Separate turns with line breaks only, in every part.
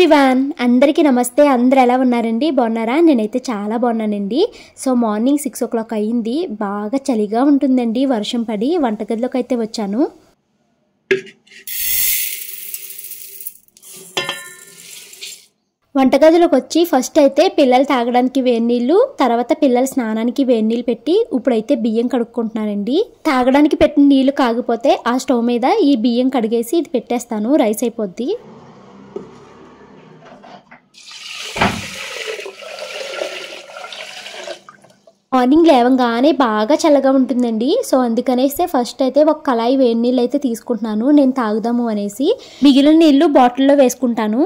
Everyone అందరికీ నమస్తే అందరు ఎలా ఉన్నారండి బాగున్నారా నేనైతే చాలా బాగున్నానండి so morning six o'clock అయ్యింది బాగా చలిగా ఉంటుందండి వర్షం పడి వంటగదిలోకి అయితే వచ్చాను వంటగదిలోకి వచ్చి ఫస్ట్ అయితే పిల్లలు తాగడానికి వేడి నీళ్ళు తర్వాత పిల్లల స్నానానికి వేడి నీళ్ళు పెట్టి ఇప్పుడైతే బియ్యం కడుక్కుంటున్నానండి తాగడానికి పెట్టిన నీళ్లు కాగిపోతే ఆ స్టవ్ మీద ఈ బియ్యం కడిగేసి ఇది పెట్టేస్తాను రైస్ అయిపోద్ది మార్నింగ్ లేవగానే బాగా చల్లగా ఉంటుందండి సో అందుకనేస్తే ఫస్ట్ అయితే ఒక కళాయి వేడి నీళ్ళు అయితే తీసుకుంటున్నాను నేను తాగుదాము అనేసి మిగిలిన నీళ్ళు బాటిల్లో వేసుకుంటాను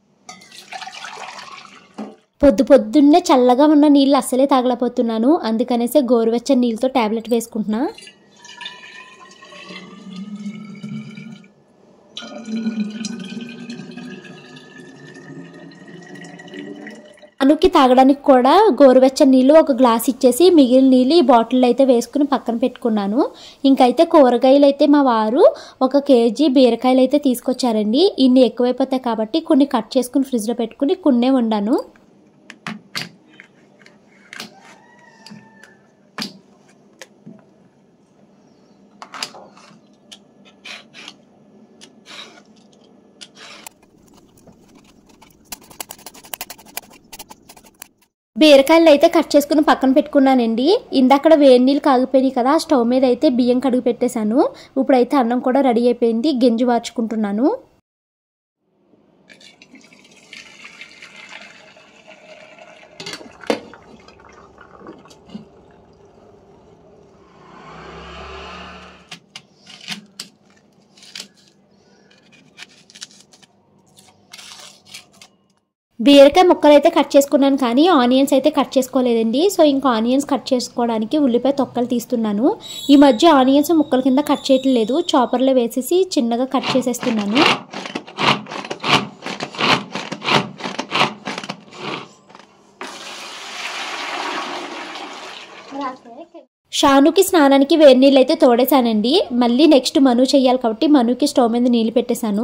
పొద్దు పొద్దున్నే చల్లగా ఉన్న నీళ్ళు అస్సలే తాగలేకపోతున్నాను అందుకనేసే గోరువెచ్చని నీళ్ళతో ట్యాబ్లెట్ వేసుకుంటున్నా అనుకి తాగడానికి కూడా గోరువెచ్చని నీళ్ళు ఒక గ్లాస్ ఇచ్చేసి మిగిలిన నీళ్ళు ఈ బాటిల్ అయితే వేసుకుని పక్కన పెట్టుకున్నాను ఇంకైతే కూరగాయలు అయితే మా వారు ఒక కేజీ బీరకాయలు అయితే తీసుకొచ్చారండి ఇన్ని ఎక్కువైపోతాయి కాబట్టి కొన్ని కట్ చేసుకుని ఫ్రిడ్జ్లో పెట్టుకుని కొన్నే వండాను బీరకాయలు అయితే కట్ చేసుకుని పక్కన పెట్టుకున్నానండి ఇందాక వేడి నీళ్ళు కాగిపోయినాయి కదా ఆ స్టవ్ మీద అయితే బియ్యం కడుగు పెట్టేశాను ఇప్పుడైతే అన్నం కూడా రెడీ అయిపోయింది గింజి వార్చుకుంటున్నాను బీరకాయ ముక్కలు అయితే కట్ చేసుకున్నాను కానీ ఆనియన్స్ అయితే కట్ చేసుకోలేదండి సో ఇంకా ఆనియన్స్ కట్ చేసుకోవడానికి ఉల్లిపాయ తొక్కలు తీస్తున్నాను ఈ మధ్య ఆనియన్స్ ముక్కల కింద కట్ చేయట్లేదు చాపర్లో వేసేసి చిన్నగా కట్ చేసేస్తున్నాను షానుకి స్నానానికి వేడి నీళ్ళు అయితే తోడేశానండి మళ్ళీ నెక్స్ట్ మను చెయ్యాలి కాబట్టి మనుకి స్టవ్ మీద నీళ్ళు పెట్టేశాను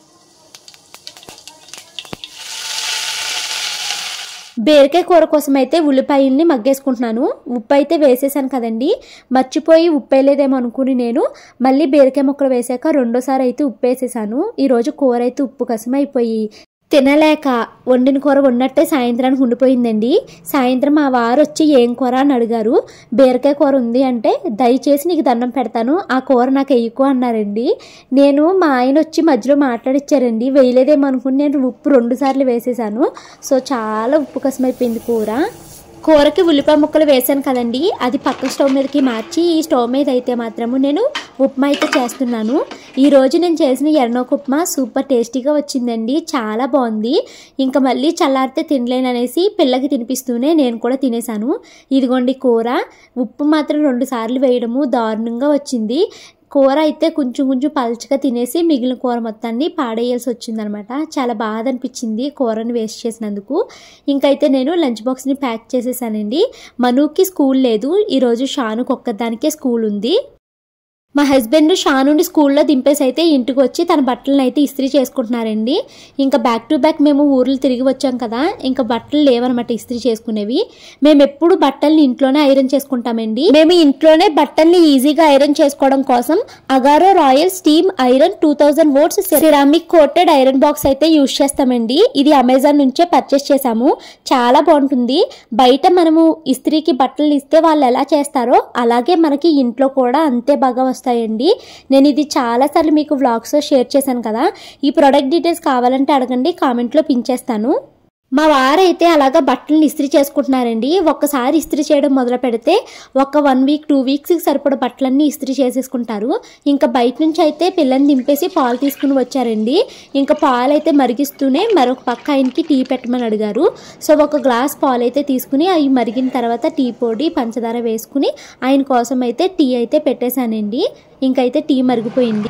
బీరకాయ కూర కోసం అయితే ఉల్లిపాయల్ని మగ్గేసుకుంటున్నాను ఉప్పు అయితే వేసేసాను కదండి మర్చిపోయి ఉప్పు వేయలేదేమో అనుకుని నేను మళ్ళీ బీరకాయ ముక్కలు వేసాక రెండోసారి అయితే ఉప్పు వేసేసాను ఈరోజు కూర అయితే ఉప్పు కసమైపోయి తినలేక వండిన కూర ఉన్నట్టే సాయంత్రానికి ఉండిపోయిందండి సాయంత్రం మా వారు వచ్చి ఏం కూర అని అడిగారు బీరకాయ కూర ఉంది అంటే దయచేసి నీకు దండం పెడతాను ఆ కూర నాకు వేయకు అన్నారండి నేను మా ఆయన వచ్చి మధ్యలో మాట్లాడిచ్చారండి వేయలేదేమో అనుకుని నేను ఉప్పు రెండు సార్లు వేసేసాను సో చాలా ఉప్పు కసమైపోయింది కూర కూరకి ఉల్లిపాయ ముక్కలు వేసాను కదండి అది పక్క స్టవ్ మీదకి మార్చి ఈ స్టవ్ మీద అయితే మాత్రము నేను ఉప్మా అయితే చేస్తున్నాను ఈ రోజు నేను చేసిన ఎర్నోక ఉప్మా సూపర్ టేస్టీగా వచ్చిందండి చాలా బాగుంది ఇంకా మళ్ళీ చల్లారితే తినలేను అనేసి పిల్లకి తినిపిస్తూనే నేను కూడా తినేసాను ఇదిగోండి కూర ఉప్పు మాత్రం రెండు సార్లు వేయడము దారుణంగా వచ్చింది కూర అయితే కొంచెం కొంచెం పలుచగా తినేసి మిగిలిన కూర మొత్తాన్ని పాడేయాల్సి వచ్చిందనమాట చాలా బాధ అనిపించింది కూరని వేస్ట్ చేసినందుకు ఇంకైతే నేను లంచ్ బాక్స్ని ప్యాక్ చేసేసానండి మనుకి స్కూల్ లేదు ఈరోజు షానుకి ఒక్కదానికే స్కూల్ ఉంది మా హస్బెండ్ షానుని స్కూల్లో దింపేసి అయితే ఇంటికి వచ్చి తన బట్టలను అయితే ఇస్త్రీ చేసుకుంటున్నారండి ఇంకా బ్యాక్ టు బ్యాక్ మేము ఊర్లు తిరిగి వచ్చాం కదా ఇంకా బట్టలు లేవన్నమాట ఇస్త్రీ చేసుకునేవి మేము ఎప్పుడు బట్టల్ని ఇంట్లోనే ఐరన్ చేసుకుంటామండి మేము ఇంట్లోనే బట్టల్ని ఈజీగా ఐరన్ చేసుకోవడం కోసం Agaro royal steam iron two thousand watts ceramic coated iron box అయితే యూజ్ చేస్తామండి ఇది అమెజాన్ నుంచే పర్చేస్ చేసాము చాలా బాగుంటుంది బయట మనము ఇస్త్రీకి బట్టలు ఇస్తే వాళ్ళు ఎలా చేస్తారో అలాగే మనకి ఇంట్లో కూడా అంతే బాగా వస్తాయి వస్తాయండి నేను ఇది చాలాసార్లు మీకు వ్లాగ్స్లో షేర్ చేశాను కదా ఈ ప్రోడక్ట్ డీటెయిల్స్ కావాలంటే అడగండి కామెంట్లో పించేస్తాను మా వారైతే అలాగా బట్టలను ఇస్త్రీ చేసుకుంటున్నారండి ఒక్కసారి ఇస్త్రీ చేయడం మొదలు పెడితే ఒక వన్ వీక్ టూ వీక్స్కి సరిపడా బట్టలన్నీ ఇస్త్రీ చేసేసుకుంటారు ఇంకా బయట నుంచి అయితే పిల్లని దింపేసి పాలు తీసుకుని వచ్చారండి ఇంకా పాలు అయితే మరిగిస్తూనే మరొక పక్క ఆయనకి టీ పెట్టమని అడిగారు సో ఒక గ్లాస్ పాలు అయితే తీసుకుని అవి మరిగిన తర్వాత టీ పొడి పంచదార వేసుకుని ఆయన కోసం అయితే టీ అయితే పెట్టేశానండి ఇంకైతే టీ మరిగిపోయింది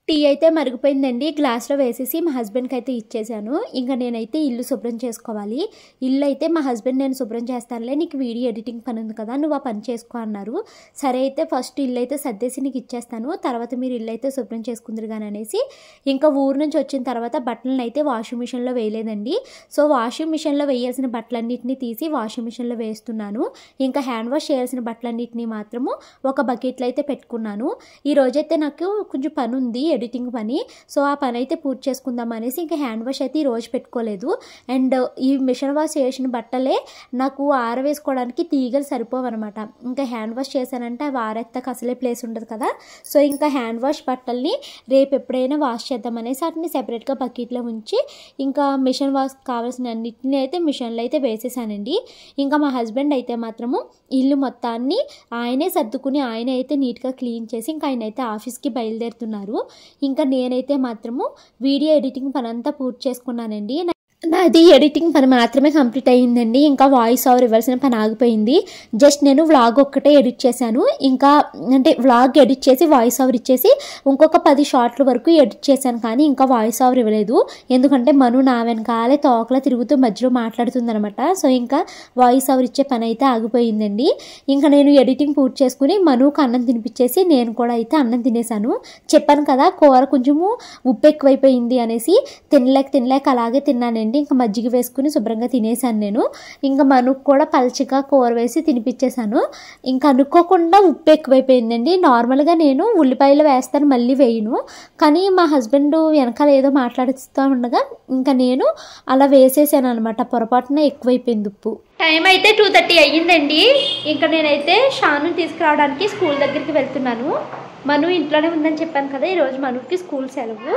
టీ అయితే మరిగిపోయిందండి గ్లాస్లో వేసేసి మా హస్బెండ్కి అయితే ఇచ్చేసాను ఇంకా నేనైతే ఇల్లు శుభ్రం చేసుకోవాలి ఇల్లు అయితే మా హస్బెండ్ నేను శుభ్రం చేస్తానులే నీకు వీడియో ఎడిటింగ్ పని ఉంది కదా నువ్వు ఆ పని చేసుకో అన్నారు సరే అయితే ఫస్ట్ ఇల్లు అయితే సర్దేసి నీకు ఇచ్చేస్తాను తర్వాత మీరు ఇల్లు అయితే శుభ్రం చేసుకుందరు కానీ అనేసి ఇంకా ఊరు నుంచి వచ్చిన తర్వాత బట్టలను అయితే వాషింగ్ మిషన్లో వేయలేదండి సో వాషింగ్ మిషన్లో వేయాల్సిన బట్టలన్నిటిని తీసి వాషింగ్ మిషన్లో వేస్తున్నాను ఇంకా హ్యాండ్ వాష్ చేయాల్సిన బట్టలన్నిటిని మాత్రము ఒక బకెట్లో అయితే పెట్టుకున్నాను ఈ రోజైతే నాకు కొంచెం పని ఉంది ఎడిటింగ్ పని సో ఆ పని అయితే పూర్తి చేసుకుందాం అనేసి ఇంకా హ్యాండ్ వాష్ అయితే ఈ రోజు పెట్టుకోలేదు అండ్ ఈ మిషన్ వాష్ చేసిన బట్టలే నాకు ఆరవేసుకోవడానికి తీగలు సరిపోవన్నమాట ఇంకా హ్యాండ్ వాష్ చేశానంటే అవి ఆరెత్తక అసలే ప్లేస్ ఉండదు కదా సో ఇంకా హ్యాండ్ వాష్ బట్టల్ని రేపు ఎప్పుడైనా వాష్ చేద్దాం అనేసి వాటిని సెపరేట్గా బకెట్లో ఉంచి ఇంకా మిషన్ వాష్ కావాల్సిన అన్నిటిని అయితే మిషన్లో అయితే వేసేసానండి ఇంకా మా హస్బెండ్ అయితే మాత్రము ఇల్లు మొత్తాన్ని ఆయనే సర్దుకుని ఆయన అయితే నీట్గా క్లీన్ చేసి ఇంకా ఆయన అయితే ఆఫీస్కి బయలుదేరుతున్నారు ఇంకా నేనైతే మాత్రము వీడియో ఎడిటింగ్ పని అంతా పూర్తి చేసుకున్నానండి నాది ఎడిటింగ్ పని మాత్రమే కంప్లీట్ అయ్యిందండి ఇంకా వాయిస్ ఓవర్ ఇవ్వాల్సిన పని ఆగిపోయింది జస్ట్ నేను వ్లాగ్ ఒక్కటే ఎడిట్ చేశాను ఇంకా అంటే వ్లాగ్ ఎడిట్ చేసి వాయిస్ ఓవర్ ఇచ్చేసి ఇంకొక పది షార్ట్ల వరకు ఎడిట్ చేశాను కానీ ఇంకా వాయిస్ ఓవర్ ఇవ్వలేదు ఎందుకంటే మను నా వెనకాలే తోకలా తిరుగుతూ మధ్యలో మాట్లాడుతుందనమాట సో ఇంకా వాయిస్ ఓవర్ ఇచ్చే పని అయితే ఆగిపోయిందండి ఇంకా నేను ఎడిటింగ్ పూర్తి చేసుకుని మనుకు అన్నం తినిపించేసి నేను కూడా అయితే అన్నం తినేసాను చెప్పాను కదా కూర కొంచెము ఉప్పు ఎక్కువైపోయింది అనేసి తినలేక తినలేక అలాగే తిన్నానండి ఇంకా మజ్జిగ వేసుకుని శుభ్రంగా తినేసాను నేను ఇంకా మనుకు కూడా పల్చగా కూర వేసి తినిపించేశాను ఇంకా అనుకోకుండా ఉప్పు ఎక్కువైపోయిందండి నార్మల్గా నేను ఉల్లిపాయలు వేస్తాను మళ్ళీ వేయను కానీ మా హస్బెండ్ వెనకాల ఏదో మాట్లాడుతూ ఉండగా ఇంకా నేను అలా వేసేసాను అనమాట పొరపాటున ఎక్కువైపోయింది ఉప్పు టైం అయితే టూ థర్టీ అయ్యిందండి ఇంకా నేనైతే షాను తీసుకురావడానికి స్కూల్ దగ్గరికి వెళ్తున్నాను మను ఇంట్లోనే ఉందని చెప్పాను కదా ఈరోజు మనుకి స్కూల్ సెలవు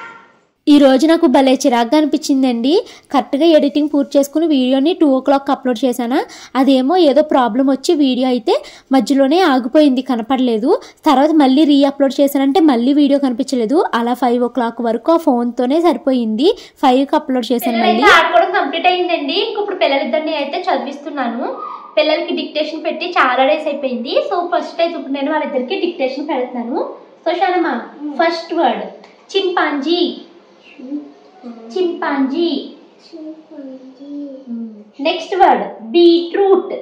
ఈ రోజు నాకు భలే చిరాగ్గా అనిపించిందండి కరెక్ట్గా ఎడిటింగ్ పూర్తి చేసుకుని వీడియోని టూ ఓ క్లాక్ అప్లోడ్ చేశాను అదేమో ఏదో ప్రాబ్లం వచ్చి వీడియో అయితే మధ్యలోనే ఆగిపోయింది కనపడలేదు తర్వాత మళ్ళీ రీ అప్లోడ్ చేశానంటే మళ్ళీ వీడియో కనిపించలేదు అలా ఫైవ్ ఓ క్లాక్ వరకు ఆ ఫోన్తోనే సరిపోయింది ఫైవ్కి అప్లోడ్ చేశాను మళ్ళీ ఆడుకోవడం కంప్లీట్ అయిందండి ఇప్పుడు పిల్లలిద్దరిని అయితే చదివిస్తున్నాను పిల్లలకి డిక్టేషన్ పెట్టి చాలా డేస్ అయిపోయింది సో ఫస్ట్ అయితే ఇప్పుడు నేను వాళ్ళిద్దరికి డిక్టేషన్ పెడుతున్నాను సో షానమ్మా first word chimpanzee chimpanzee next word beetroot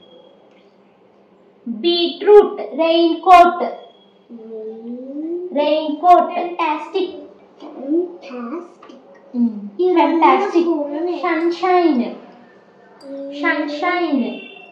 beetroot rain coat rain coat fantastic fantastic sunshine sunshine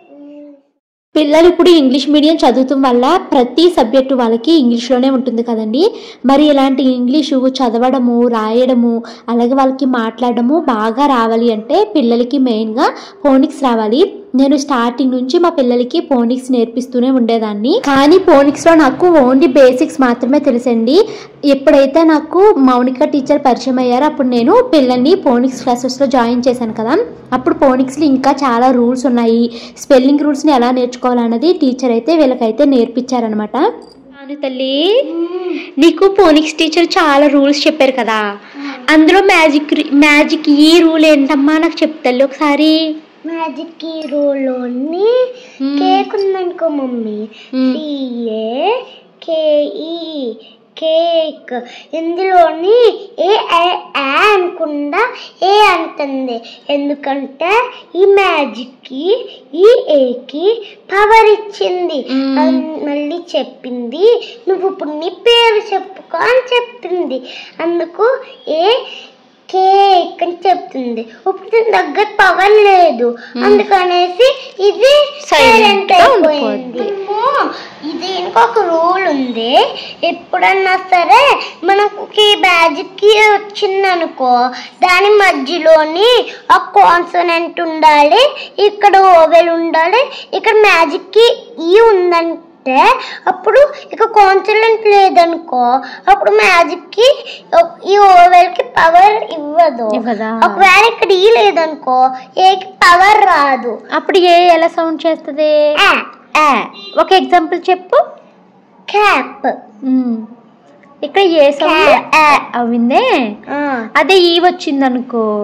పిల్లలు ఇప్పుడు ఇంగ్లీష్ మీడియం చదువుతాం వల్ల ప్రతి సబ్జెక్టు వాళ్ళకి ఇంగ్లీష్లోనే ఉంటుంది కదండి మరి ఇలాంటి ఇంగ్లీషు చదవడము రాయడము అలాగే వాళ్ళకి మాట్లాడడము బాగా రావాలి అంటే పిల్లలకి మెయిన్గా ఫోనిక్స్ రావాలి నేను స్టార్టింగ్ నుంచి మా పిల్లలకి ఫోనిక్స్ నేర్పిస్తూనే ఉండేదాన్ని కానీ ఫోనిక్స్లో నాకు ఓన్లీ బేసిక్స్ మాత్రమే తెలుసండి ఎప్పుడైతే నాకు మౌనిక టీచర్ పరిచయం అయ్యారో అప్పుడు నేను పిల్లల్ని ఫోనిక్స్ క్లాసెస్లో జాయిన్ చేశాను కదా అప్పుడు ఫోనిక్స్లో ఇంకా చాలా రూల్స్ ఉన్నాయి స్పెల్లింగ్ రూల్స్ని ఎలా నేర్చుకోవాలన్నది టీచర్ అయితే వీళ్ళకైతే నేర్పించారనమాట అవును తల్లి నీకు ఫోనిక్స్ టీచర్ చాలా రూల్స్ చెప్పారు కదా అందులో మ్యాజిక్ మ్యాజిక్ ఈ రూల్ ఏంటమ్మా నాకు చెప్తాలి ఒకసారి
మ్యాజిక్ హీరోలోని కేక్ ఉందనుకో మమ్మీ సిఏ కేఈ కేక్ ఇందులోని ఏ ఏ- ఏ అనకుండా ఏ అంటుంది ఎందుకంటే ఈ మ్యాజిక్ కి ఈ ఏకి పవర్ ఇచ్చింది
మ్మ్.
అన్- మళ్ళీ చెప్పింది నువ్వు ఇప్పుడు నీ పేరు చెప్పుకో అని చెప్తుంది అందుకు ఏ కేక్ అని చెప్తుంది ఇప్పుడు దీని దగ్గర పవర్ లేదు అందుకనేసి ఇది
Silent
సైలెంట్
గా
అయిపోయింది ఇది ఇంకొక రూల్ ఉంది ఎప్పుడన్నా సరే మనకు ఈ మ్యాజిక్ కి వచ్చిందనుకో దాని మధ్యలోని ఆ కాన్సనెంట్ ఉండాలి ఇక్కడ ఓవెల్ ఉండాలి ఇక్కడ మ్యాజిక్ కి ఈ ఉందంటే అప్పుడు ఇక కాన్సనెంట్ లేదనుకో అప్పుడు మ్యాజిక్ కి ఈ ఓవెల్ కి పవర్ ఇవ్వదు
ఇవ్వదా?
ఒకవేళ ఇక్కడ ఈ లేదనుకో ఏకి పవర్ రాదు
అప్పుడు ఏ ఎలా సౌండ్ చేస్తుంది
ఆ,
ఆ. ఒక ఎగ్జాంపుల్ చెప్పు
క్యాప్
మ్మ్. ఇక్కడ ఏ సౌండ్
Cat.
అవిందే
ఆ,
అదే ఈ వచ్చింది అనుకో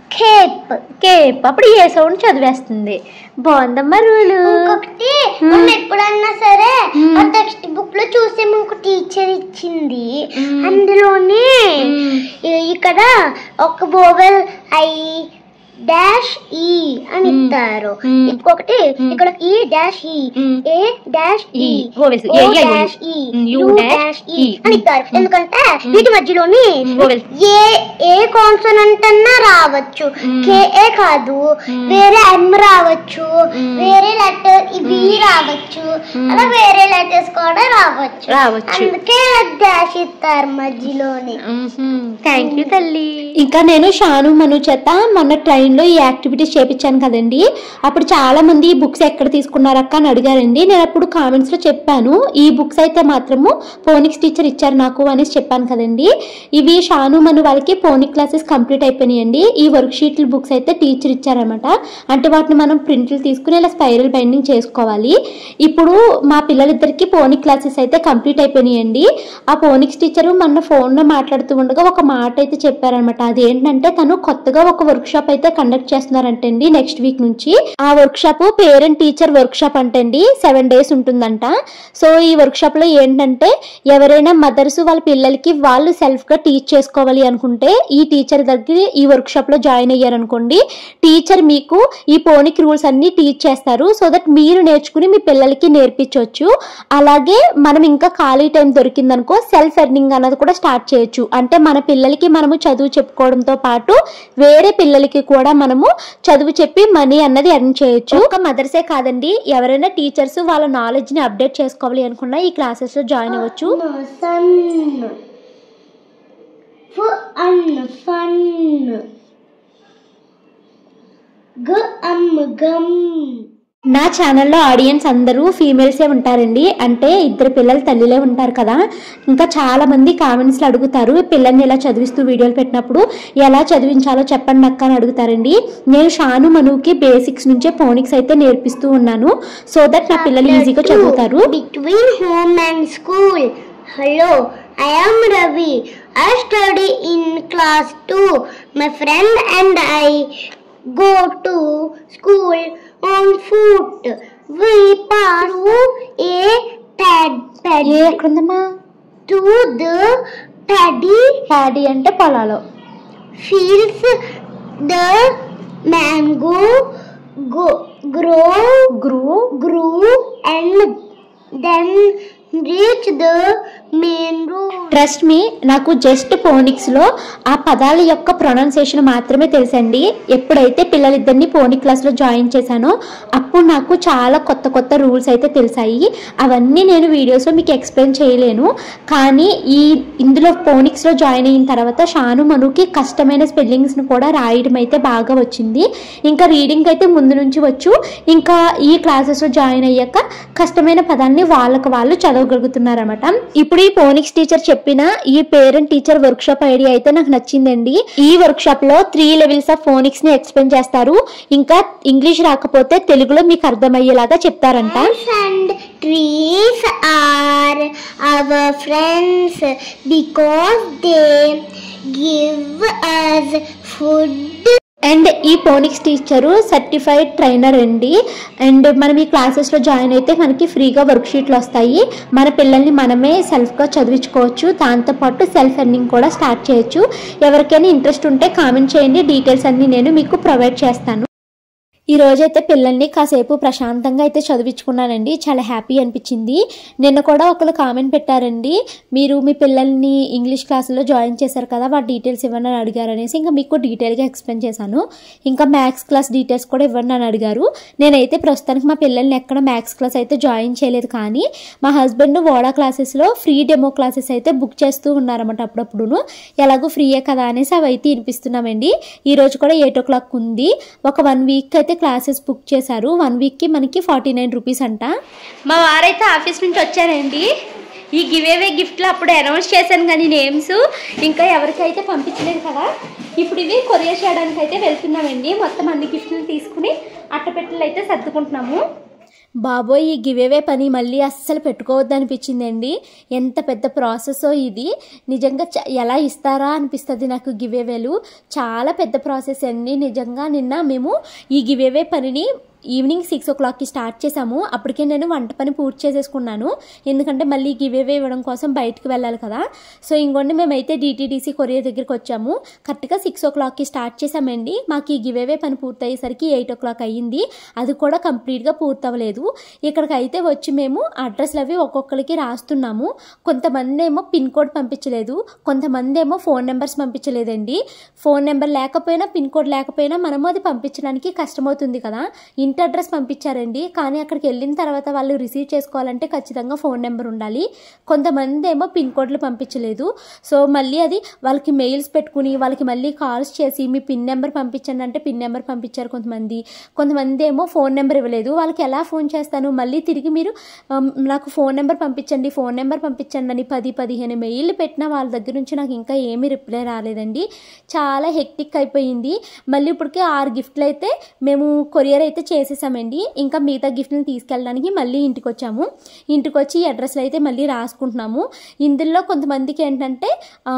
కేప్
కేప్ అప్పుడు ఏ సౌండ్ చదివేస్తుంది బాగుందమ్మా రూలు
ఇంకొకటి మనం ఎప్పుడన్నా సరే ఆ టెక్స్ట్ బుక్ లో చూసే మనకు టీచర్ ఇచ్చింది అందులోనే ఇ- ఇక్కడ ఒక వోవెల్ ఐ డాష్ ఈ అని ఇస్తారు
మ్మ్.
ఇంకొకటి ఇక్కడ ఈ డాష్ ఈ
మ్మ్.
ఏ డాష్ ఈ
ఈ, vowels.
Oh
A, A, A.
Dash E
hmm.
U
U dash
dash E
E.
అని ఇస్తారు ఎందుకంటే వీటి మధ్యలోని
మ్మ్. vowels.
ఏ ఏ కాన్సోనెంట్ అన్నా రావచ్చు
మ్మ్.
కేఏ కాదు
మ్మ్.
వేరే ఎం రావచ్చు
మ్మ్.
వేరే లెటర్ ఇవి రావచ్చు
మ్మ్.
అలా వేరే లెటర్స్ కూడా రావచ్చు
రావచ్చు
అందుకే డాష్ ఇస్తారు మధ్యలోని
థ్యాంక్ యూ తల్లి ఇంకా నేను షాను మను చేత మొన్న ట్రైన్లో ఈ యాక్టివిటీస్ చేపించాను కదండి అప్పుడు చాలా మంది ఈ బుక్స్ ఎక్కడ తీసుకున్నారక్క అని అడిగారండి నేను అప్పుడు కామెంట్స్ లో చెప్పాను ఈ బుక్స్ అయితే మాత్రము ఫోనిక్స్ టీచర్ ఇచ్చారు నాకు అనేసి చెప్పాను కదండి ఇవి షాను మను వాళ్ళకి ఫోనిక్ క్లాసెస్ కంప్లీట్ అయిపోయినాయండి ఈ వర్క్ షీట్ల బుక్స్ అయితే టీచర్ ఇచ్చారనమాట అంటే వాటిని మనం ప్రింట్లు తీసుకుని ఇలా స్పైరల్ బైండింగ్ చేసుకోవాలి ఇప్పుడు మా పిల్లలిద్దరికి ఫోనిక్ క్లాసెస్ అయితే కంప్లీట్ అయిపోయినాయండి ఆ ఫోనిక్స్ టీచరు మన ఫోన్లో మాట్లాడుతూ ఉండగా ఒక మాట అయితే చెప్పారనమాట అదేంటంటే తను కొత్తగా ఒక వర్క్ షాప్ అయితే కండక్ట్ చేస్తున్నారంటండి నెక్స్ట్ వీక్ నుంచి ఆ workshop parent teacher workshop అంటండి సెవెన్ డేస్ ఉంటుందంట సో ఈ వర్క్ షాప్ లో ఏంటంటే ఎవరైనా మదర్స్ వాళ్ళ పిల్లలకి వాళ్ళు సెల్ఫ్ గా టీచ్ చేసుకోవాలి అనుకుంటే ఈ టీచర్ దగ్గర ఈ వర్క్ షాప్ లో జాయిన్ అయ్యారనుకోండి టీచర్ మీకు ఈ పోనిక్ రూల్స్ అన్ని టీచ్ చేస్తారు సో దట్ మీరు నేర్చుకుని మీ పిల్లలకి నేర్పించవచ్చు అలాగే మనం ఇంకా ఖాళీ టైం దొరికిందనుకో సెల్ఫ్ ఎర్నింగ్ అన్నది కూడా స్టార్ట్ చేయొచ్చు అంటే మన పిల్లలకి మనము చదువు చెప్పుకోవడంతో పాటు వేరే పిల్లలకి కూడా మనము చదువు చెప్పి మనీ అన్నది ఎర్న్ చేయొచ్చు ఒక మదర్సే కాదండి ఎవరైనా టీచర్స్ వాళ్ళ నాలెడ్జ్ ని అప్డేట్ చేసుకోవాలి అనుకున్నా ఈ క్లాసెస్ లో జాయిన్ అవ్వచ్చు
సన్ ఫ అన్ ఫన్ గ అమ్ గమ్
నా ఛానల్లో ఆడియన్స్ అందరూ ఫీమేల్సే ఉంటారండి అంటే ఇద్దరు పిల్లలు తల్లిలే ఉంటారు కదా ఇంకా చాలా మంది కామెంట్స్లో అడుగుతారు పిల్లల్ని ఎలా చదివిస్తూ వీడియోలు పెట్టినప్పుడు ఎలా చదివించాలో చెప్పండి అక్క అని అడుగుతారండి నేను షాను మనుకి బేసిక్స్ నుంచే ఫోనిక్స్ అయితే నేర్పిస్తూ ఉన్నాను సో దట్ నా పిల్లలు ఈజీగా చదువుతారు
between home and school hello I am Ravi I study in class two my friend and I go to school on foot. We pass a pad pad
A ఎక్కడుందమ్మా
to the paddy
paddy అంటే పొలాలు
fields. The mango go, grow
grew
grew and then reach the main road.
Trust me నాకు just phonics లో ఆ పదాల యొక్క pronunciation మాత్రమే తెలుసండి ఎప్పుడైతే పిల్లలిద్దరిని ఫోనిక్ క్లాస్ లో జాయిన్ చేశానో అప్పుడు నాకు చాలా కొత్త కొత్త రూల్స్ అయితే తెలిసాయి అవన్నీ నేను వీడియోస్ లో మీకు ఎక్స్ప్లెయిన్ చేయలేను కానీ ఈ ఇందులో ఫోనిక్స్ లో జాయిన్ అయిన తర్వాత షాను మనుకి కష్టమైన స్పెల్లింగ్స్ ను కూడా రాయడం అయితే బాగా వచ్చింది ఇంకా రీడింగ్ అయితే ముందు నుంచి వచ్చు ఇంకా ఈ క్లాసెస్ లో జాయిన్ అయ్యాక కష్టమైన పదాన్ని వాళ్ళకి వాళ్ళు చదవగలుగుతున్నారన్నమాట ఇప్పుడు ఈ ఫోనిక్స్ టీచర్ చెప్పిన ఈ parent teacher workshop idea అయితే నాకు నచ్చిందండి ఈ వర్క్ షాప్ లో త్రీ లెవెల్స్ ఆఫ్ ఫోనిక్స్ ని ఎక్స్ప్లెయిన్ చేస్తారు ఇంకా ఇంగ్లీష్ రాకపోతే తెలుగులో మీకు అర్థమయ్యేలాగా చెప్తారంట
Plants and trees are our friends because they give us food.
And ఈ ఫోనిక్స్ టీచరు సర్టిఫైడ్ ట్రైనర్ అండి అండ్ మనం ఈ క్లాసెస్లో జాయిన్ అయితే మనకి ఫ్రీగా వర్క్ షీట్లు వస్తాయి మన పిల్లల్ని మనమే సెల్ఫ్గా చదివించుకోవచ్చు దాంతోపాటు సెల్ఫ్ ఎర్నింగ్ కూడా స్టార్ట్ చేయొచ్చు ఎవరికైనా ఇంట్రెస్ట్ ఉంటే కామెంట్ చేయండి డీటెయిల్స్ అన్నీ నేను మీకు ప్రొవైడ్ చేస్తాను ఈ రోజైతే పిల్లల్ని కాసేపు ప్రశాంతంగా అయితే చదివించుకున్నానండి చాలా హ్యాపీ అనిపించింది నిన్న కూడా ఒకరు కామెంట్ పెట్టారండి మీరు మీ పిల్లల్ని ఇంగ్లీష్ క్లాసులో జాయిన్ చేశారు కదా వాటి డీటెయిల్స్ ఇవ్వండి అని అడిగారు అనేసి ఇంకా మీకు డీటెయిల్గా ఎక్స్ప్లెయిన్ చేశాను ఇంకా మ్యాథ్స్ క్లాస్ డీటెయిల్స్ కూడా ఇవ్వండి అని అడిగారు నేనైతే ప్రస్తుతానికి మా పిల్లల్ని ఎక్కడ మ్యాథ్స్ క్లాస్ అయితే జాయిన్ చేయలేదు కానీ మా హస్బెండ్ వోడా క్లాసెస్లో ఫ్రీ డెమో క్లాసెస్ అయితే బుక్ చేస్తూ ఉన్నారన్నమాట అప్పుడప్పుడును ఎలాగో ఫ్రీయే కదా అనేసి అవి అయితే వినిపిస్తున్నామండి ఈ రోజు కూడా ఎయిట్ ఓ క్లాక్ ఉంది ఒక వన్ వీక్ అయితే క్లాసెస్ బుక్ చేశారు వన్ వీక్కి మనకి ఫార్టీ నైన్ రూపీస్ అంట మా వారైతే ఆఫీస్ నుంచి వచ్చారండి ఈ గివ్ అవే గిఫ్ట్లు అప్పుడు అనౌన్స్ చేశాను కానీ నేమ్స్ ఇంకా ఎవరికైతే పంపించలేదు కదా ఇప్పుడు ఇవి కొరియర్ చేయడానికి అయితే వెళ్తున్నామండి మొత్తం అన్ని గిఫ్ట్లు తీసుకుని అట్టపెట్టెలు అయితే సర్దుకుంటున్నాము బాబోయ్ ఈ గివేవే పని మళ్ళీ అస్సలు పెట్టుకోవద్దు అనిపించిందండి ఎంత పెద్ద ప్రాసెసో ఇది నిజంగా చ- ఎలా ఇస్తారా అనిపిస్తుంది నాకు గివేవేలు చాలా పెద్ద ప్రాసెస్ అండి నిజంగా నిన్న మేము ఈ గివేవే పనిని ఈవినింగ్ సిక్స్ ఓ క్లాక్కి స్టార్ట్ చేసాము అప్పటికే నేను వంట పని పూర్తి చేసేసుకున్నాను ఎందుకంటే మళ్ళీ గివేవే ఇవ్వడం కోసం బయటికి వెళ్ళాలి కదా సో ఇంకోండి మేమైతే డిటీడీసీ కొరియర్ దగ్గరికి వచ్చాము కరెక్ట్గా సిక్స్ ఓ క్లాక్కి స్టార్ట్ చేసామండి మాకు ఈ గివేవే పని పూర్తయ్యేసరికి ఎయిట్ ఓ క్లాక్ అయ్యింది అది కూడా కంప్లీట్గా పూర్తవ్వలేదు ఇక్కడికి అయితే వచ్చి మేము అడ్రస్లు అవి ఒక్కొక్కరికి రాస్తున్నాము కొంతమంది ఏమో పిన్ కోడ్ పంపించలేదు కొంతమంది ఏమో ఫోన్ నెంబర్స్ పంపించలేదండి ఫోన్ నెంబర్ లేకపోయినా పిన్ కోడ్ లేకపోయినా మనము అది పంపించడానికి కష్టమవుతుంది కదా ఇంటి అడ్రస్ పంపించారండి కానీ అక్కడికి వెళ్ళిన తర్వాత వాళ్ళు రిసీవ్ చేసుకోవాలంటే ఖచ్చితంగా ఫోన్ నెంబర్ ఉండాలి కొంతమంది ఏమో పిన్ కోడ్లు పంపించలేదు సో మళ్ళీ అది వాళ్ళకి మెయిల్స్ పెట్టుకుని వాళ్ళకి మళ్ళీ కాల్స్ చేసి మీ పిన్ నెంబర్ పంపించండి అంటే పిన్ నెంబర్ పంపించారు కొంతమంది కొంతమంది ఏమో ఫోన్ నెంబర్ ఇవ్వలేదు వాళ్ళకి ఎలా ఫోన్ చేస్తాను మళ్ళీ తిరిగి మీరు ఆమ్, నాకు ఫోన్ నెంబర్ పంపించండి ఫోన్ నెంబర్ పంపించండి అని పది పదిహేను మెయిల్ పెట్టిన వాళ్ళ దగ్గర నుంచి నాకు ఇంకా ఏమీ రిప్లై రాలేదండి చాలా హెక్టిక్ అయిపోయింది మళ్ళీ ఇప్పటికే ఆరు గిఫ్ట్లు అయితే మేము కొరియర్ అయితే చేసేసామండి ఇంకా మిగతా గిఫ్ట్ని తీసుకెళ్ళడానికి మళ్ళీ ఇంటికి వచ్చాము ఇంటికి వచ్చి ఈ అడ్రస్లు అయితే మళ్ళీ రాసుకుంటున్నాము ఇందులో కొంతమందికి ఏంటంటే ఆ,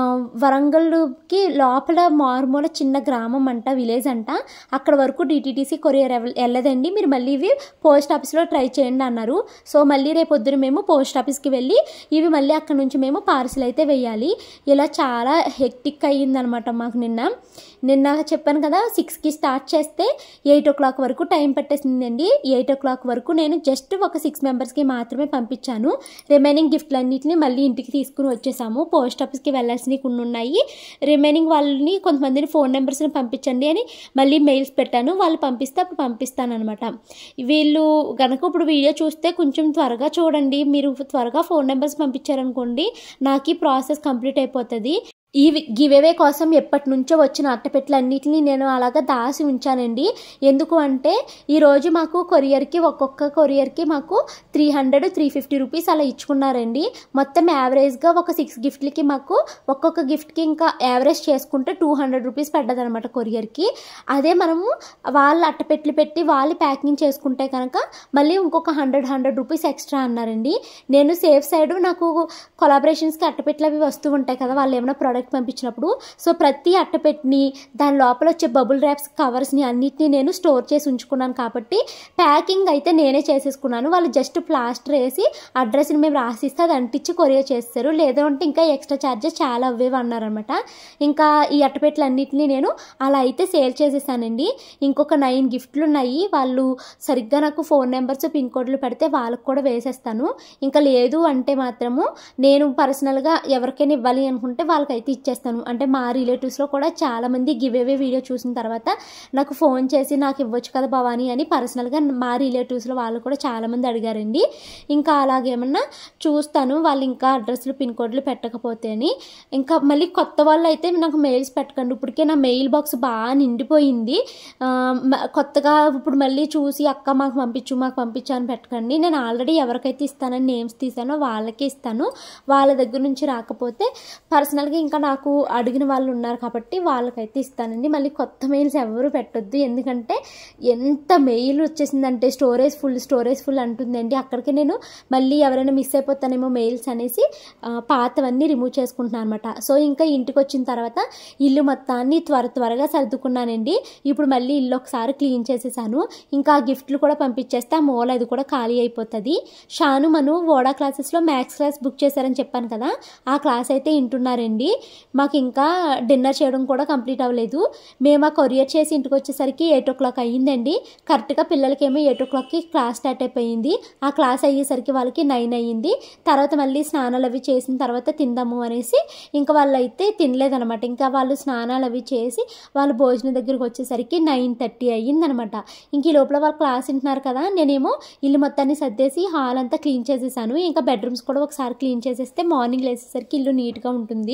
వరంగల్కి లోపల మారుమూల చిన్న గ్రామం అంట విలేజ్ అంట అక్కడ వరకు డిటీటీసీ కొరియర్ ఎవ- వెళ్ళదండి మీరు మళ్ళీ ఇవి పోస్ట్ ఆఫీస్లో ట్రై చేయండి అన్నారు సో మళ్ళీ రేపు పొద్దున మేము పోస్ట్ ఆఫీస్కి వెళ్ళి ఇవి మళ్ళీ అక్కడ నుంచి మేము పార్సిల్ అయితే వేయాలి ఇలా చాలా హెక్టిక్ అయ్యిందనమాట మాకు నిన్న నిన్న చెప్పాను కదా సిక్స్కి స్టార్ట్ చేస్తే ఎయిట్ ఓ క్లాక్ వరకు టైం పట్టేసిందండి ఎయిట్ ఓ క్లాక్ వరకు నేను జస్ట్ ఒక సిక్స్ మెంబర్స్కి మాత్రమే పంపించాను రిమైనింగ్ గిఫ్ట్లన్నింటినీ మళ్ళీ ఇంటికి తీసుకుని వచ్చేసాము పోస్ట్ ఆఫీస్కి వెళ్ళాల్సినవి కొన్ని ఉన్నాయి రిమైనింగ్ వాళ్ళని కొంతమందిని ఫోన్ నెంబర్స్ని పంపించండి అని మళ్ళీ మెయిల్స్ పెట్టాను వాళ్ళు పంపిస్తే అప్పుడు పంపిస్తాను అనమాట వీళ్ళు గనక ఇప్పుడు వీడియో చూస్తే కొంచెం త్వరగా చూడండి మీరు త్వరగా ఫోన్ నెంబర్స్ పంపించారనుకోండి నాకు ఈ ప్రాసెస్ కంప్లీట్ అయిపోతుంది ఈ గివేవే కోసం ఎప్పటి నుంచో వచ్చిన అట్టపెట్టలన్నిటిని నేను అలాగా దాసి ఉంచానండి ఎందుకు అంటే ఈరోజు మాకు కొరియర్కి ఒక్కొక్క కొరియర్కి మాకు three hundred three fifty rupees అలా ఇచ్చుకున్నారండి మొత్తం యావరేజ్గా ఒక సిక్స్ గిఫ్ట్లకి మాకు ఒక్కొక్క గిఫ్ట్కి ఇంకా యావరేజ్ చేసుకుంటే టూ హండ్రెడ్ రూపీస్ పడ్డదనమాట కొరియర్కి అదే మనము వాళ్ళ అట్టపెట్లు పెట్టి వాళ్ళు ప్యాకింగ్ చేసుకుంటే కనుక మళ్ళీ ఇంకొక హండ్రెడ్ హండ్రెడ్ రూపీస్ ఎక్స్ట్రా అన్నారండి నేను సేఫ్ సైడ్ నాకు కొలాబరేషన్స్కి అట్టపెట్లు అవి వస్తూ ఉంటాయి కదా వాళ్ళు ఏమైనా ప్రోడక్ట్ పంపించినప్పుడు సో ప్రతి అట్టపెట్టిని దాని లోపల వచ్చే బబుల్ ర్యాప్స్ కవర్స్ని అన్నిటినీ నేను స్టోర్ చేసి ఉంచుకున్నాను కాబట్టి ప్యాకింగ్ అయితే నేనే చేసేసుకున్నాను వాళ్ళు జస్ట్ ప్లాస్టర్ వేసి అడ్రస్ని మేము రాసిస్తే అది అంటించి కొరియర్ చేస్తారు లేదు అంటే ఇంకా ఎక్స్ట్రా ఛార్జెస్ చాలా అవ్వేవి అన్నారనమాట ఇంకా ఈ అట్టపెట్లు అన్నిటిని నేను అలా అయితే సేల్ చేసేసానండి ఇంకొక నైన్ గిఫ్ట్లు ఉన్నాయి వాళ్ళు సరిగ్గా నాకు ఫోన్ నెంబర్స్ పిన్ కోడ్లు పెడితే వాళ్ళకి కూడా వేసేస్తాను ఇంకా లేదు అంటే మాత్రము నేను పర్సనల్గా ఎవరికైనా ఇవ్వాలి అనుకుంటే వాళ్ళకైతే ఇచ్చేస్తాను అంటే మా రిలేటివ్స్లో కూడా చాలామంది గివ్ అవే వీడియో చూసిన తర్వాత నాకు ఫోన్ చేసి నాకు ఇవ్వచ్చు కదా భవానీ అని పర్సనల్గా మా రిలేటివ్స్లో వాళ్ళు కూడా చాలామంది అడిగారండి ఇంకా అలాగేమన్నా చూస్తాను వాళ్ళు ఇంకా అడ్రస్లు పిన్ కోడ్లు పెట్టకపోతే అని ఇంకా మళ్ళీ కొత్త వాళ్ళు అయితే నాకు మెయిల్స్ పెట్టకండి ఇప్పటికే నా మెయిల్ బాక్స్ బాగా నిండిపోయింది ఆ, మ- కొత్తగా ఇప్పుడు మళ్ళీ చూసి అక్క మాకు పంపించు మాకు పంపించు అని పెట్టకండి నేను ఆల్రెడీ ఎవరికైతే ఇస్తానని నేమ్స్ తీసానో వాళ్ళకే ఇస్తాను వాళ్ళ దగ్గర నుంచి రాకపోతే పర్సనల్గా ఇంకా నాకు అడిగిన వాళ్ళు ఉన్నారు కాబట్టి వాళ్ళకైతే ఇస్తానండి మళ్ళీ కొత్త మెయిల్స్ ఎవరు పెట్టొద్దు ఎందుకంటే ఎంత మెయిల్ వచ్చేసిందంటే స్టోరేజ్ ఫుల్ స్టోరేజ్ ఫుల్ అంటుందండి అక్కడికి నేను మళ్ళీ ఎవరైనా మిస్ అయిపోతానేమో మెయిల్స్ అనేసి ఆ, పాతవన్నీ రిమూవ్ చేసుకుంటున్నాను అనమాట సో ఇంకా ఇంటికి వచ్చిన తర్వాత ఇల్లు మొత్తాన్ని త్వర త్వరగా సర్దుకున్నానండి ఇప్పుడు మళ్ళీ ఇల్లు ఒకసారి క్లీన్ చేసేసాను ఇంకా ఆ గిఫ్ట్లు కూడా పంపించేస్తే ఆ మూల అది కూడా ఖాళీ అయిపోతుంది షాను మను ఓడా క్లాసెస్లో మ్యాథ్స్ క్లాస్ బుక్ చేశారని చెప్పాను కదా ఆ క్లాస్ అయితే వింటున్నారండి మాకు ఇంకా డిన్నర్ చేయడం కూడా కంప్లీట్ అవ్వలేదు మేము ఆ కొరియర్ చేసి ఇంటికి వచ్చేసరికి ఎయిట్ ఓ క్లాక్ అయ్యిందండి కరెక్ట్గా పిల్లలకేమో ఎయిట్ ఓ క్లాక్కి క్లాస్ స్టార్ట్ అయిపోయింది ఆ క్లాస్ అయ్యేసరికి వాళ్ళకి నైన్ అయ్యింది తర్వాత మళ్ళీ స్నానాలు అవి చేసిన తర్వాత తిందాము అనేసి ఇంకా వాళ్ళు అయితే తినలేదనమాట ఇంకా వాళ్ళు స్నానాలు అవి చేసి వాళ్ళు భోజనం దగ్గరికి వచ్చేసరికి నైన్ థర్టీ అయ్యిందనమాట ఇంక ఈ లోపల వాళ్ళు క్లాస్ వింటున్నారు కదా నేనేమో ఇల్లు మొత్తాన్ని సర్దేసి హాల్ అంతా క్లీన్ చేసేసాను ఇంకా బెడ్రూమ్స్ కూడా ఒకసారి క్లీన్ చేసేస్తే మార్నింగ్ లేసేసరికి ఇల్లు నీట్గా ఉంటుంది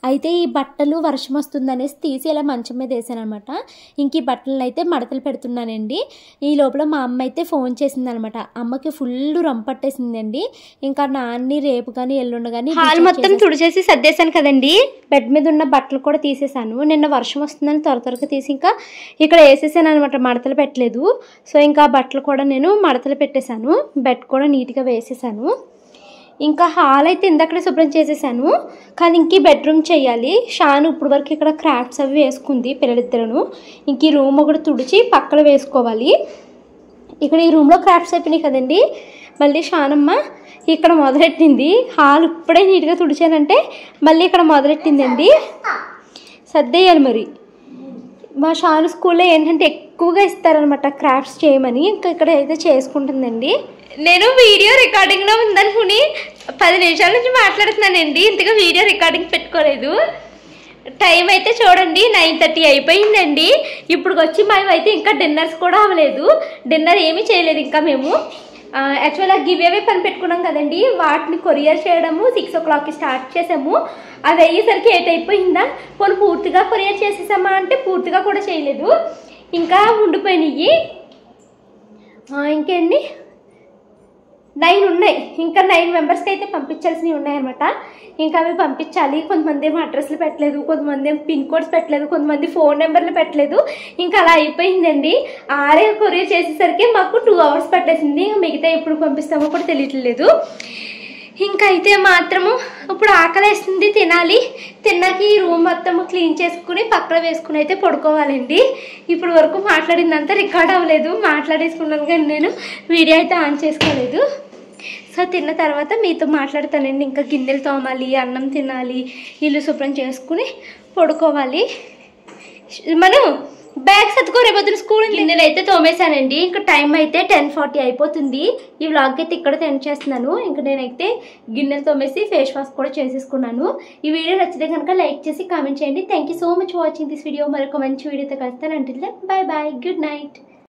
అయితే ఈ బట్టలు వర్షం వస్తుంది అనేసి తీసి ఇలా మంచం మీద వేసాను అనమాట ఇంక ఈ బట్టలను అయితే మడతలు పెడుతున్నానండి ఈ లోపల మా అమ్మ అయితే ఫోన్ చేసిందనమాట అమ్మకి ఫుల్ రంపట్టేసిందండి ఇంకా నాన్ని రేపు కానీ ఎల్లుండి కానీ హాల్ మొత్తం తుడిచేసి సర్దేశాను కదండి బెడ్ మీద ఉన్న బట్టలు కూడా తీసేసాను నిన్న వర్షం వస్తుందని త్వర త్వరగా తీసి ఇంకా ఇక్కడ వేసేసాను అనమాట మడతలు పెట్టలేదు సో ఇంకా ఆ బట్టలు కూడా నేను మడతలు పెట్టేశాను బెడ్ కూడా నీట్గా వేసేసాను ఇంకా హాల్ అయితే ఇందక్కడే శుభ్రం చేసేసాను కానీ ఇంక ఈ బెడ్రూమ్ చేయాలి షాను ఇప్పుడు వరకు ఇక్కడ క్రాఫ్ట్స్ అవి వేసుకుంది పిల్లలిద్దరును ఇంక ఈ రూమ్ ఒకటి తుడిచి పక్కన వేసుకోవాలి ఇక్కడ ఈ రూమ్లో క్రాఫ్ట్స్ అయిపోయినాయి కదండి మళ్ళీ షానమ్మ ఇక్కడ మొదలెట్టింది హాల్ ఇప్పుడే నీట్గా తుడిచానంటే మళ్ళీ ఇక్కడ మొదలెట్టిందండి సర్దేయాలి మరి మా షాను స్కూల్లో ఏంటంటే ఎక్కువగా ఇస్తారనమాట క్రాఫ్ట్స్ చేయమని ఇంకా ఇక్కడ అయితే చేసుకుంటుందండి నేను వీడియో రికార్డింగ్లో ఉందనుకుని పది నిమిషాల నుంచి మాట్లాడుతున్నానండి ఇంతగా వీడియో రికార్డింగ్ పెట్టుకోలేదు టైం అయితే చూడండి నైన్ థర్టీ అయిపోయిందండి ఇప్పుడు వచ్చి మేము అయితే ఇంకా డిన్నర్స్ కూడా అవ్వలేదు డిన్నర్ ఏమీ చేయలేదు ఇంకా మేము యాక్చువల్గా గివ్ అవే పని పెట్టుకున్నాం కదండి వాటిని కొరియర్ చేయడము సిక్స్ ఓ క్లాక్కి స్టార్ట్ చేసాము అది అయ్యేసరికి ఎయిట్ అయిపోయిందా పోనీ పూర్తిగా కొరియర్ చేసేసామా అంటే పూర్తిగా కూడా చేయలేదు ఇంకా ఉండిపోయినాయి ఆ, ఇంకేంటి నైన్ ఉన్నాయి ఇంకా నైన్ మెంబర్స్కి అయితే పంపించాల్సినవి ఉన్నాయన్నమాట ఇంకా అవి పంపించాలి కొంతమంది ఏమో అడ్రస్లు పెట్టలేదు కొంతమంది ఏమో పిన్ కోడ్స్ పెట్టలేదు కొంతమంది ఫోన్ నెంబర్లు పెట్టలేదు ఇంకా అలా అయిపోయిందండి ఆరే కొరియర్ చేసేసరికి మాకు టూ అవర్స్ పట్టేసింది మిగతా ఎప్పుడు పంపిస్తామో కూడా తెలియట్లేదు ఇంకా అయితే మాత్రము ఇప్పుడు ఆకలేస్తుంది తినాలి తిన్నాక ఈ రూమ్ మొత్తం క్లీన్ చేసుకుని పక్కన వేసుకుని అయితే పడుకోవాలండి ఇప్పుడు వరకు మాట్లాడిందంతా రికార్డ్ అవ్వలేదు మాట్లాడేసుకున్నాను కానీ నేను వీడియో అయితే ఆన్ చేసుకోలేదు సో తిన్న తర్వాత మీతో మాట్లాడతానండి ఇంకా గిన్నెలు తోమాలి అన్నం తినాలి ఇల్లు శుభ్రం చేసుకుని పడుకోవాలి మనం బ్యాగ్ సర్దుకో రేపొద్దున స్కూల్ గిన్నెలు అయితే తోమేశానండి ఇంకా టైం అయితే టెన్ ఫార్టీ అయిపోతుంది ఈ వ్లాగ్ అయితే ఇక్కడ ఎండ్ చేస్తున్నాను ఇంకా నేనైతే గిన్నెలు తోమేసి ఫేస్ వాష్ కూడా చేసేసుకున్నాను ఈ వీడియో నచ్చితే కనుక లైక్ చేసి కామెంట్ చేయండి thank you so much watching this video మరొక మంచి వీడియోతో కలుస్తాను అంటే బాయ్ బాయ్ గుడ్ నైట్